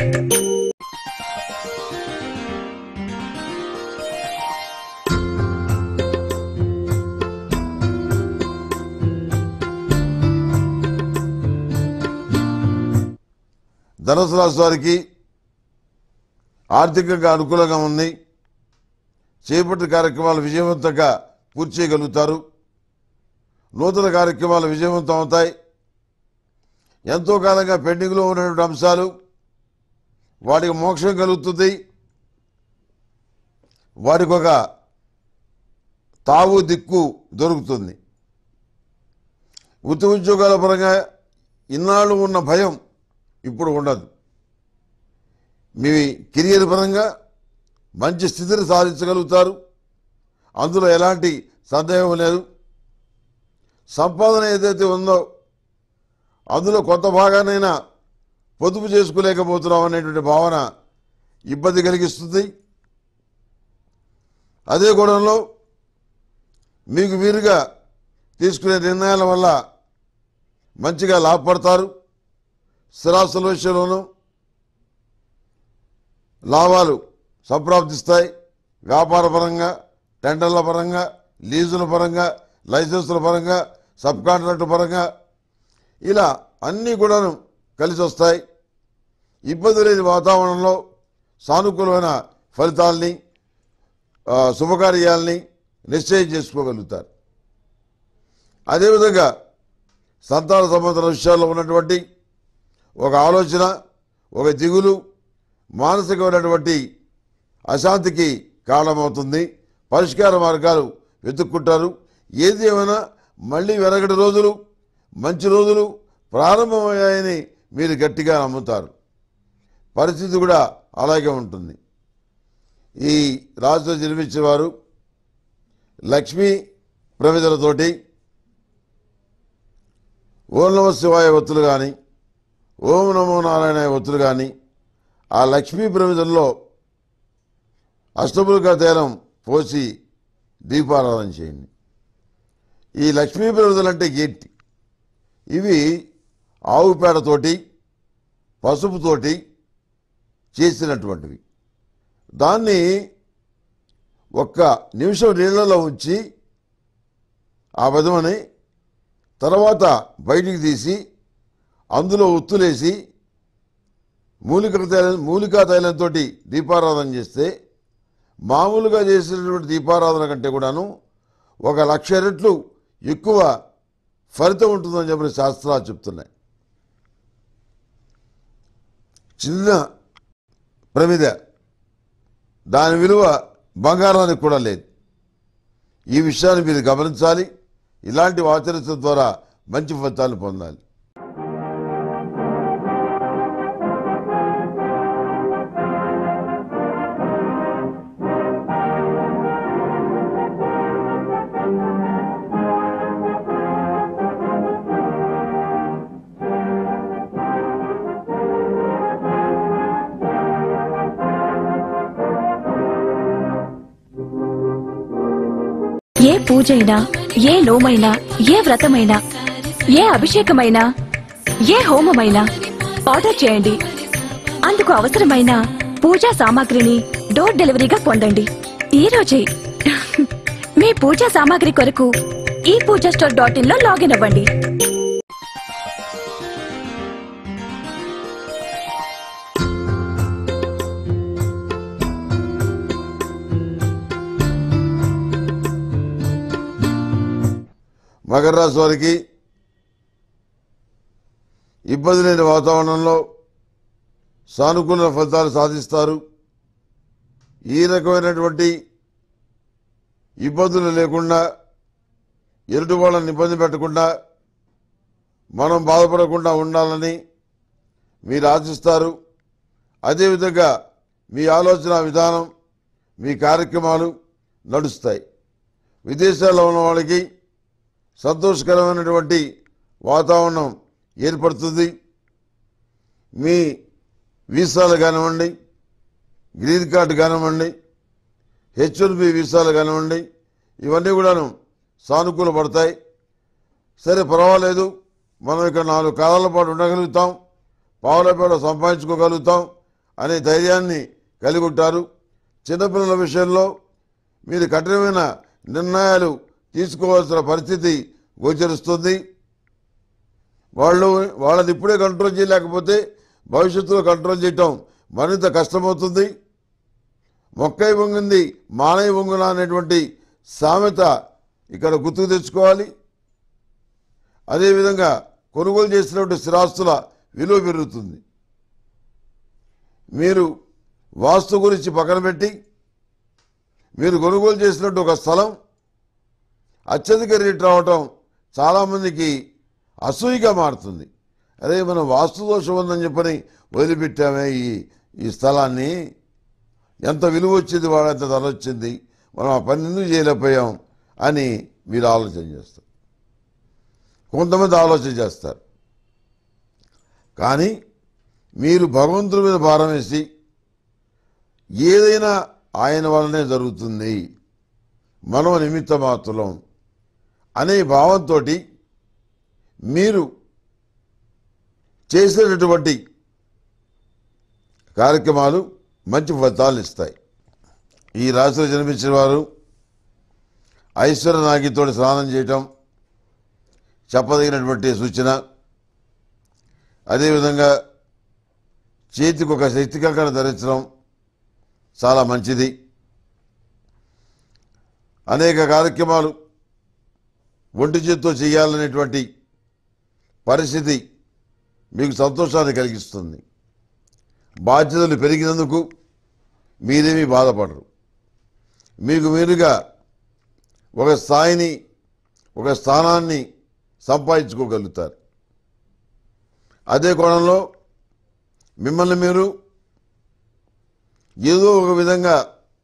ధనుసు రాశి వారికి ఆర్థికంగా అనుకూలంగా ఉంది చేపట్టిన కార్యక్రమాలు విజయవంతంగా పూర్తి చేయగలుగుతారు నూతన కార్యక్రమాలు విజయవంతం అవుతాయి ఎంతో కాలంగా పెండింగ్లో ఉన్నటువంటి అంశాలు వాటికి మోక్షం కలుగుతుంది వాటికి ఒక తావు దిక్కు దొరుకుతుంది వృత్తి ఉద్యోగాల పరంగా ఇన్నాళ్ళు ఉన్న భయం ఇప్పుడు ఉండదు మీ కెరియర్ పరంగా మంచి స్థితిని సాధించగలుగుతారు అందులో ఎలాంటి సందేహం లేదు సంపాదన ఏదైతే ఉందో అందులో కొంత భాగానైనా పొదుపు చేసుకోలేకపోతున్నాం అనేటువంటి భావన ఇబ్బంది కలిగిస్తుంది అదే గొడవలో మీకు వీరుగా తీసుకునే నిర్ణయాల వల్ల మంచిగా లాభపడతారు స్థిరాస్తుల విషయంలోనూ లాభాలు సంప్రాప్తిస్తాయి వ్యాపార పరంగా టెండర్ల పరంగా లీజుల పరంగా లైసెన్సుల పరంగా సబ్ కాంట్రాక్ట్ పరంగా ఇలా అన్నీ కూడాను కలిసి వస్తాయి ఇబ్బంది లేని వాతావరణంలో సానుకూలమైన ఫలితాల్ని ఆ, శుభకార్యాల్ని నిశ్చయం చేసుకోగలుగుతారు అదేవిధంగా సంతాన సంబంధ విషయాల్లో ఉన్నటువంటి ఒక ఆలోచన ఒక దిగులు మానసికమైనటువంటి అశాంతికి కారణమవుతుంది పరిష్కార మార్గాలు వెతుక్కుంటారు ఏది ఏమైనా మళ్ళీ వెనకటి రోజులు మంచి రోజులు ప్రారంభమయ్యాయని మీరు గట్టిగా నమ్ముతారు పరిస్థితి కూడా అలాగే ఉంటుంది ఈ రాజుతో జన్మించేవారు లక్ష్మీ ప్రమిదలతోటి ఓం నమ శివాయ ఒత్తులు కానీ ఓం నమో నారాయణ ఒత్తులు కానీ ఆ లక్ష్మీ ప్రమిదల్లో అష్టములుగా తైలం పోసి దీపారాధన చేయండి ఈ లక్ష్మీ ప్రమిదలు అంటే ఏంటి ఇవి ఆవు పేడతోటి పసుపుతోటి చేసినటువంటివి దాన్ని ఒక్క నిమిషం నీళ్ళలో ఉంచి ఆ విధమని తర్వాత బయటికి తీసి అందులో ఉత్తులేసి మూలిక తైలం మూలికా తైలంతో దీపారాధన చేస్తే మామూలుగా చేసినటువంటి దీపారాధన కంటే కూడాను ఒక లక్ష రెట్లు ఎక్కువ ఫలితం ఉంటుందని చెప్పిన శాస్త్రాలు చెప్తున్నాయి చిన్న ప్రమిద దాని విలువ బంగారానికి కూడా లేదు ఈ విషయాన్ని మీరు గమనించాలి ఇలాంటి ఆచరించడం ద్వారా మంచి ఫలితాలు పొందాలి ఏ పూజైనా ఏ నోమైనా ఏ వ్రతమైనా ఏ అభిషేకమైనా ఏ హోమమైనా ఆర్డర్ చేయండి అందుకు అవసరమైన పూజా సామాగ్రిని డోర్ డెలివరీగా పొందండి ఈ రోజే మీ పూజా సామాగ్రి కొరకు ఈ పూజా స్టోర్ డాట్ ఇన్ లో లాగిన్ అవ్వండి మకర రాశి వారికి ఇబ్బంది లేని వాతావరణంలో సానుకూల ఫలితాలు సాధిస్తారు ఈ రకమైనటువంటి ఇబ్బందులు లేకుండా ఎరుటి వాళ్ళని ఇబ్బంది పెట్టకుండా మనం బాధపడకుండా ఉండాలని మీరు ఆశిస్తారు అదేవిధంగా మీ ఆలోచన విధానం మీ కార్యక్రమాలు నడుస్తాయి విదేశాల్లో ఉన్న వాళ్ళకి సంతోషకరమైనటువంటి వాతావరణం ఏర్పడుతుంది మీ వీసాలు కానివ్వండి గ్రీన్ కార్డు కానివ్వండి హెచ్ వన్ బి వీసాలు కానివ్వండి ఇవన్నీ కూడాను సానుకూల పడతాయి సరే పర్వాలేదు మనం ఇక్కడ నాలుగు కాలాల పాటు ఉండగలుగుతాం పావులపేట సంపాదించుకోగలుగుతాం అనే ధైర్యాన్ని కలిగి ఉంటారు చిన్నపిల్లల విషయంలో మీరు కఠినమైన నిర్ణయాలు తీసుకోవాల్సిన పరిస్థితి గోచరిస్తుంది వాళ్ళు వాళ్ళని ఇప్పుడే కంట్రోల్ చేయలేకపోతే భవిష్యత్తులో కంట్రోల్ చేయటం మరింత కష్టమవుతుంది మొక్కై వంగింది మానై వంగున అనేటువంటి సామెత ఇక్కడ గుర్తుకు తెచ్చుకోవాలి అదేవిధంగా కొనుగోలు చేసినటువంటి స్థిరాస్తుల విలువ పెరుగుతుంది మీరు వాస్తు గురించి పక్కన పెట్టి మీరు కొనుగోలు చేసినట్టు ఒక స్థలం అత్యధిక రేట్ రావటం చాలామందికి అసూయిగా మారుతుంది అదే మనం వాస్తు దోషం ఉందని చెప్పని వదిలిపెట్టామే ఈ ఈ స్థలాన్ని ఎంత విలువ వచ్చింది వాడు ఎంత ధర వచ్చింది మనం ఆ పని ఎందుకు చేయలేకపోయాం అని మీరు ఆలోచన చేస్తారు కొంతమంది ఆలోచన చేస్తారు కానీ మీరు భగవంతుడి మీద భారం వేసి ఏదైనా ఆయన వల్లనే జరుగుతుంది మనం నిమిత్త మాత్రం అనే భావంతో మీరు చేసేటటువంటి కార్యక్రమాలు మంచి ఫలితాలు ఇస్తాయి ఈ రాశిలో జన్మించిన వారు ఐశ్వర్య నాగితోటి స్నానం చేయటం చెప్పదగినటువంటి సూచన అదేవిధంగా చేతికి ఒక శక్తి కంకణ ధరించడం చాలా మంచిది అనేక కార్యక్రమాలు ఒంటి చేత్తో చేయాలనేటువంటి పరిస్థితి మీకు సంతోషాన్ని కలిగిస్తుంది బాధ్యతలు పెరిగినందుకు మీరేమీ బాధపడరు మీకు మీరుగా ఒక స్థాయిని ఒక స్థానాన్ని సంపాదించుకోగలుగుతారు అదే కోణంలో మిమ్మల్ని మీరు ఏదో ఒక విధంగా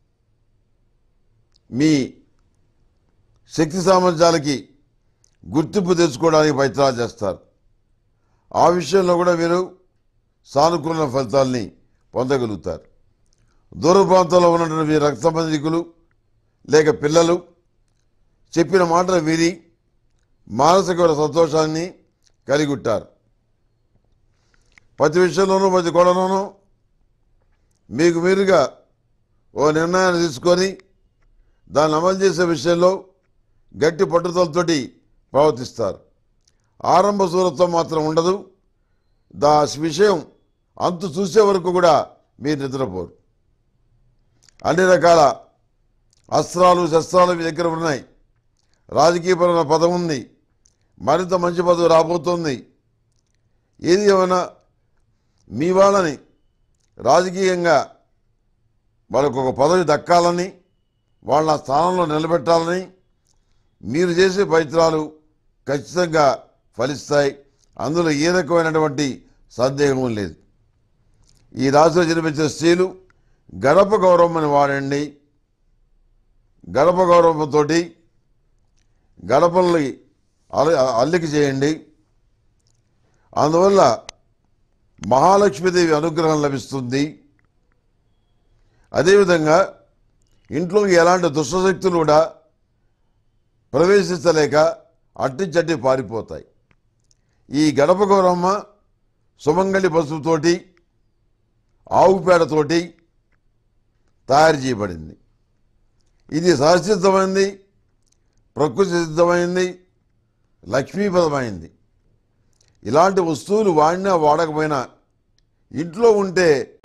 మీ శక్తి సామర్థ్యాలకి గుర్తింపు తెచ్చుకోవడానికి ప్రయత్నాలు చేస్తారు ఆ విషయంలో కూడా మీరు సానుకూల ఫలితాల్ని పొందగలుగుతారు దూర ప్రాంతంలో ఉన్నటువంటి మీ రక్త సంబంధికులు లేక పిల్లలు చెప్పిన మాటలు విని మానసిక సంతోషాన్ని కలిగి ఉంటారు ప్రతి విషయంలోనూ ప్రతి గొడవలోనూ మీకు మీరుగా ఓ నిర్ణయాన్ని తీసుకొని దాన్ని అమలు చేసే విషయంలో గట్టి పట్టుదలతోటి ప్రవర్తిస్తారు ఆరంభ సూరత్వం మాత్రం ఉండదు దా విషయం అంతు చూసే వరకు కూడా మీరు నిద్రపోరు అన్ని రకాల అస్త్రాలు శస్త్రాలు మీ దగ్గర ఉన్నాయి రాజకీయపరమైన పదం ఉంది మరింత మంచి పదవి రాబోతోంది ఏది ఏమైనా మీ వాళ్ళని రాజకీయంగా వాళ్ళకు ఒక పదవి దక్కాలని వాళ్ళ స్థానంలో నిలబెట్టాలని మీరు చేసే ప్రయత్నాలు ఖచ్చితంగా ఫలిస్తాయి అందులో ఏ రకమైనటువంటి సందేహం లేదు ఈ రాశిలో జన్మించిన స్త్రీలు గడప గౌరవం అని వాడండి గడప గౌరవంతో గడపల్ని అల అల్లిక చేయండి అందువల్ల మహాలక్ష్మీదేవి అనుగ్రహం లభిస్తుంది అదేవిధంగా ఇంట్లోకి ఎలాంటి దుష్టశక్తులు కూడా ప్రవేశించలేక అట్టించట్టి పారిపోతాయి ఈ గడప గౌరమ్మ సుమంగళి పసుపుతోటి ఆవు పేడతోటి తయారు చేయబడింది ఇది సహసిద్ధమైంది ప్రకృతి సిద్ధమైంది లక్ష్మీపదమైంది ఇలాంటి వస్తువులు వాడినా వాడకపోయినా ఇంట్లో ఉంటే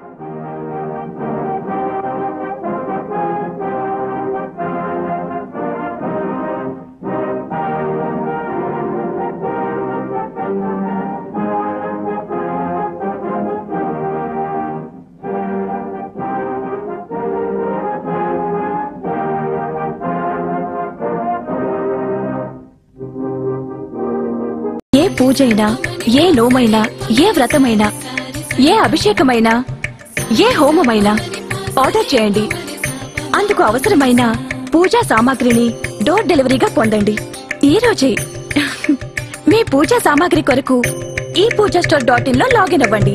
ఏ పూజైనా ఏ నోమైనా ఏ వ్రతమైనా ఏ అభిషేకమైనా ఏ హోమమైనా ఆర్డర్ చేయండి అందుకు అవసరమైన పూజా సామాగ్రిని డోర్ డెలివరీగా పొందండి ఈ రోజే మీ పూజా సామాగ్రి కొరకు ఈ పూజా స్టోర్ డాట్ ఇన్ లో లాగిన్ అవ్వండి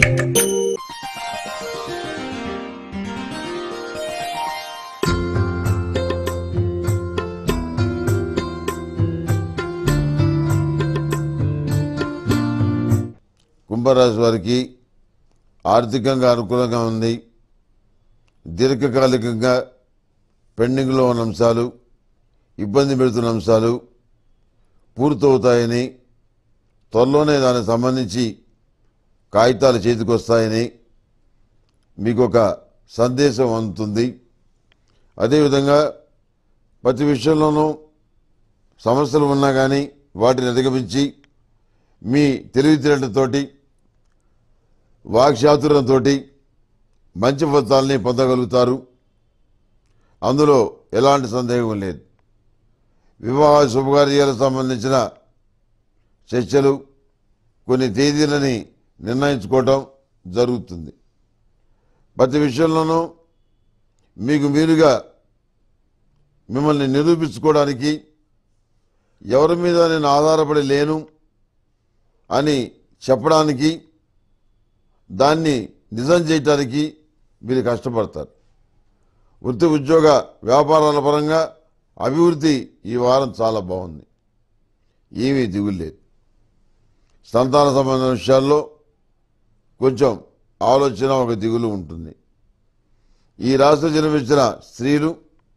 కుంభరాశి వారికి ఆర్థికంగా అనుకూలంగా ఉంది దీర్ఘకాలికంగా పెండింగ్లో ఉన్న అంశాలు ఇబ్బంది పెడుతున్న అంశాలు పూర్తవుతాయని త్వరలోనే దానికి సంబంధించి కాగితాలు చేతికొస్తాయని మీకు ఒక సందేశం అందుతుంది అదేవిధంగా ప్రతి విషయంలోనూ సమస్యలు ఉన్నా కానీ వాటిని అధిగమించి మీ తెలివితేటలతోటి వాక్చాతుర్యంతో మంచి ఫలితాలని పొందగలుగుతారు అందులో ఎలాంటి సందేహం లేదు వివాహ శుభకార్యాలకు సంబంధించిన చర్చలు కొన్ని తేదీలని నిర్ణయించుకోవటం జరుగుతుంది ప్రతి విషయంలోనూ మీకు మీరుగా మిమ్మల్ని నిరూపించుకోవడానికి ఎవరి మీద నేను ఆధారపడి లేను అని చెప్పడానికి దాన్ని నిజం చేయటానికి మీరు కష్టపడతారు వృత్తి ఉద్యోగ వ్యాపారాల పరంగా అభివృద్ధి ఈ వారం చాలా బాగుంది ఏమీ దిగులేదు సంతాన సంబంధ విషయాల్లో కొంచెం ఆలోచన ఒక దిగులు ఉంటుంది ఈ రాష్ట్ర జన్మించిన స్త్రీలు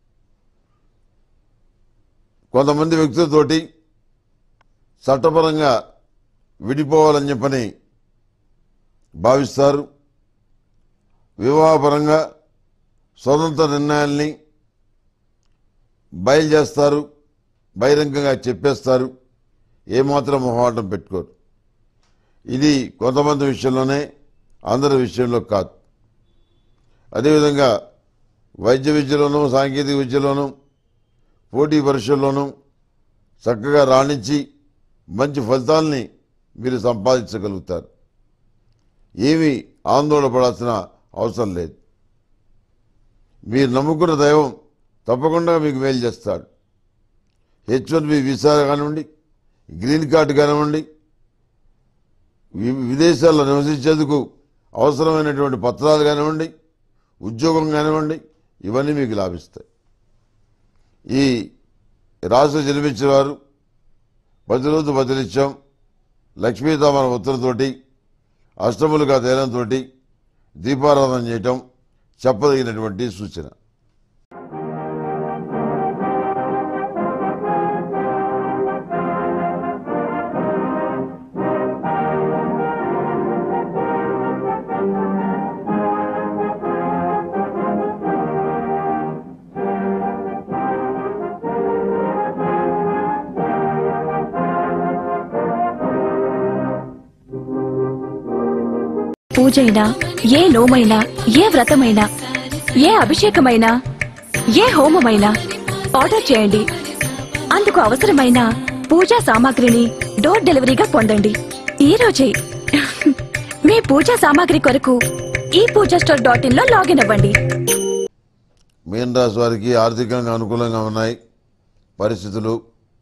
కొంతమంది వ్యక్తులతోటి చట్టపరంగా విడిపోవాలని చెప్పని భావిస్తారు వివాహపరంగా స్వతంత్ర నిర్ణయాల్ని బయలుచేస్తారు బహిరంగంగా చెప్పేస్తారు ఏమాత్రం మొహమాటం పెట్టుకోరు ఇది కొంతమంది విషయంలోనే అందరి విషయంలో కాదు అదేవిధంగా వైద్య విద్యలోనూ సాంకేతిక విద్యలోనూ పోటీ పరీక్షల్లోనూ చక్కగా రాణించి మంచి ఫలితాల్ని మీరు సంపాదించగలుగుతారు ఏమీ ఆందోళన పడాల్సిన అవసరం లేదు మీరు నమ్ముకున్న దైవం తప్పకుండా మీకు మేలు చేస్తాడు హెచ్ వన్ బి వీసా కానివ్వండి గ్రీన్ కార్డు కానివ్వండి వి- విదేశాల్లో నివసించేందుకు అవసరమైనటువంటి పత్రాలు కానివ్వండి ఉద్యోగం కానివ్వండి ఇవన్నీ మీకు లాభిస్తాయి ఈ రాష్ట్ర జన్మించిన వారు ప్రతిరోజు బదిలిచ్చాం లక్ష్మీతామర ఉత్తరతోటి అష్టములుగా తేలంతో దీపారాధన చేయటం చెప్పదగినటువంటి సూచన పూజైనా ఏ నోమైనా ఏ వ్రతమైనా ఏ అభిషేకమైనా ఏ హోమమైనా ఆర్డర్ చేయండి అందుకు అవసరమైన పూజా సామాగ్రిని డోర్ డెలివరీగా పొందండి ఈ రోజే మీ పూజా సామాగ్రి కొరకు ఈ పూజా స్టోర్ డాట్ ఇన్ లో లాగిన్ అవ్వండి మీన రాశి వారికి ఆర్థికంగా అనుకూలంగా ఉన్నాయి పరిస్థితులు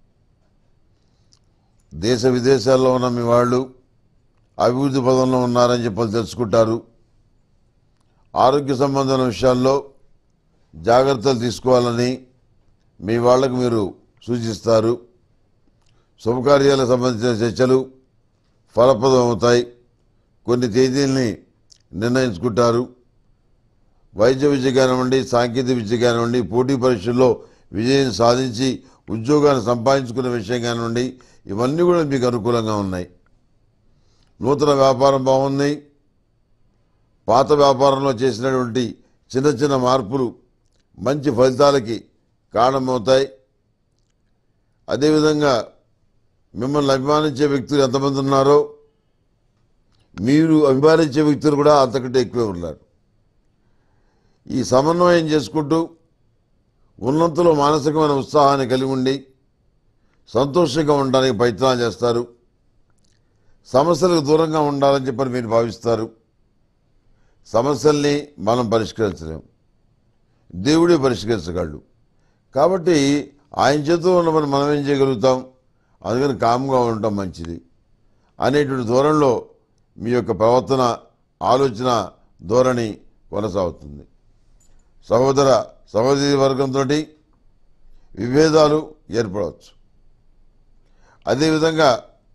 దేశ విదేశాల్లో ఉన్న మీ వాళ్ళు అభివృద్ధి పదంలో ఉన్నారని చెప్పి తెలుసుకుంటారు ఆరోగ్య సంబంధమైన విషయాల్లో జాగ్రత్తలు తీసుకోవాలని మీ వాళ్ళకు మీరు సూచిస్తారు శుభకార్యాలకు సంబంధించిన చర్చలు ఫలప్రదం అవుతాయి కొన్ని తేదీల్ని నిర్ణయించుకుంటారు వైద్య విద్య కానివ్వండి సాంకేతిక విద్య కానివ్వండి పోటీ పరీక్షల్లో విజయం సాధించి ఉద్యోగాన్ని సంపాదించుకునే విషయం కానివ్వండి ఇవన్నీ కూడా మీకు అనుకూలంగా ఉన్నాయి నూతన వ్యాపారం బాగుంది పాత వ్యాపారంలో చేసినటువంటి చిన్న చిన్న మార్పులు మంచి ఫలితాలకి కారణమవుతాయి అదేవిధంగా మిమ్మల్ని అభిమానించే వ్యక్తులు ఎంతమంది ఉన్నారో మీరు అభిమానించే వ్యక్తులు కూడా అంతకంటే ఎక్కువే ఉన్నారు ఈ సమన్వయం చేసుకుంటూ ఉన్నంతలో మానసికమైన ఉత్సాహాన్ని కలిగి ఉండి సంతోషంగా ఉండడానికి ప్రయత్నాలు చేస్తారు సమస్యలకు దూరంగా ఉండాలని చెప్పని మీరు భావిస్తారు సమస్యల్ని మనం పరిష్కరించలేము దేవుడే పరిష్కరించగలడు కాబట్టి ఆయన చేతిలో ఉన్న పని మనం ఏం చేయగలుగుతాం అందుకని కామ్గా ఉండటం మంచిది అనేటువంటి ధోరణిలో మీ యొక్క ప్రవర్తన ఆలోచన ధోరణి కొనసాగుతుంది సహోదర సహోదరి వర్గంతో విభేదాలు ఏర్పడవచ్చు అదేవిధంగా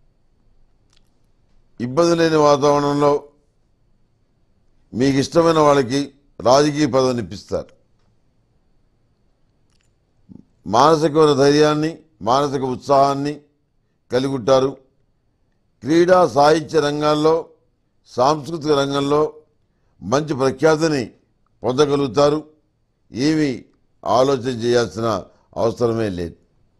ఇబ్బంది లేని వాతావరణంలో మీకు ఇష్టమైన వాళ్ళకి రాజకీయ పదవిని ఇప్పిస్తారు మానసికమైన ధైర్యాన్ని మానసిక ఉత్సాహాన్ని కలిగి ఉంటారు క్రీడా సాహిత్య రంగాల్లో సాంస్కృతిక రంగంలో మంచి ప్రఖ్యాతిని పొందగలుగుతారు ఏమీ ఆలోచన చేయాల్సిన అవసరమే లేదు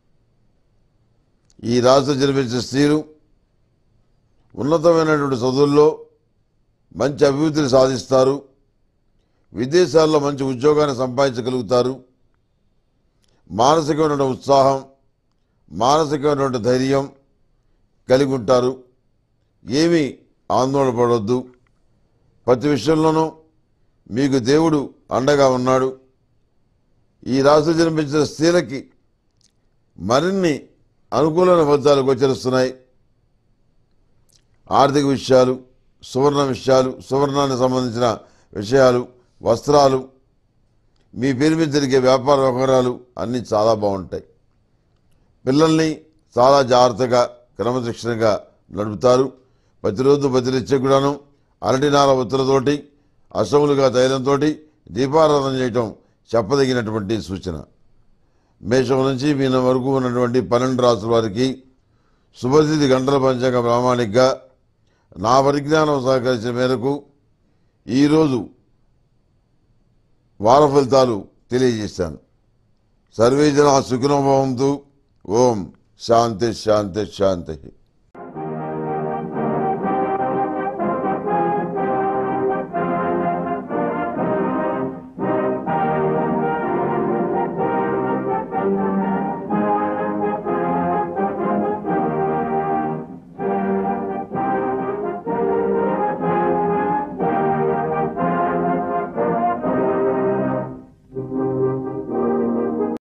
ఈ రాష్ట్ర జన్మించిన స్త్రీలు ఉన్నతమైనటువంటి చదువుల్లో మంచి అభివృద్ధిని సాధిస్తారు విదేశాల్లో మంచి ఉద్యోగాన్ని సంపాదించగలుగుతారు మానసికమైన ఉత్సాహం మానసికమైనటువంటి ధైర్యం కలిగి ఉంటారు ఏమీ ఆందోళన పడవద్దు ప్రతి విషయంలోనూ మీకు దేవుడు అండగా ఉన్నాడు ఈ రాశిలో జన్మించిన స్త్రీలకి మరిన్ని అనుకూలమైన ఫలితాలు గోచరిస్తున్నాయి ఆర్థిక విషయాలు సువర్ణ విషయాలు సువర్ణానికి సంబంధించిన విషయాలు వస్త్రాలు మీ పేరు మీద జరిగే వ్యాపార వ్యవహారాలు అన్నీ చాలా బాగుంటాయి పిల్లల్ని చాలా జాగ్రత్తగా క్రమశిక్షణగా నడుపుతారు ప్రతిరోజు బదిలిచ్చే కూడాను అరటినార ఒత్తులతోటి అసములుగా తైలంతో దీపారాధన చేయటం చెప్పదగినటువంటి సూచన మేషం నుంచి మీన వరకు ఉన్నటువంటి పన్నెండు రాసుల వారికి శుభతిథి గంటల పంచాంగ ప్రామాణికగా నా పరిజ్ఞానం సహకరించిన మేరకు ఈరోజు వార ఫలితాలు తెలియజేశాను సర్వే జన సుఖినోభవంతు ఓం శాంతి శాంతి శాంతి